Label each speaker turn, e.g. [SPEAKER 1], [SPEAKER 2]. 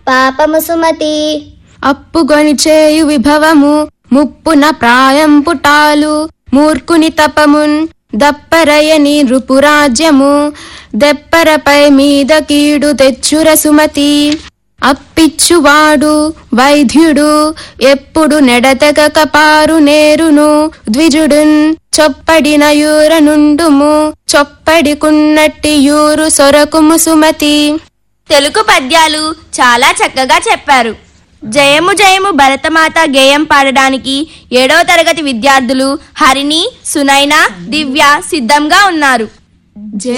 [SPEAKER 1] పాపము సుమతి
[SPEAKER 2] అప్పుగొని చేయు విభవము ముప్పున ప్రాయం పుటాలు మూర్ఖుని తపమున్ దప్పరయని నృపురాజ్యము దెప్పరపై మీద కీడు తెచ్చుర సుమతి అప్పిచ్చువాడు వైద్యుడు ఎప్పుడు నెడతెగక పారు నేరును ద్విజుడున్ చొప్పడిన యూర నుండుము చొప్పడికున్నట్టి యూరు సొరకుము సుమతి
[SPEAKER 3] తెలుగు పద్యాలు చాలా చక్కగా చెప్పారు జయము జయము భరతమాత గేయం పాడడానికి ఏడవ తరగతి విద్యార్థులు హరిణి సునైన దివ్య సిద్ధంగా ఉన్నారు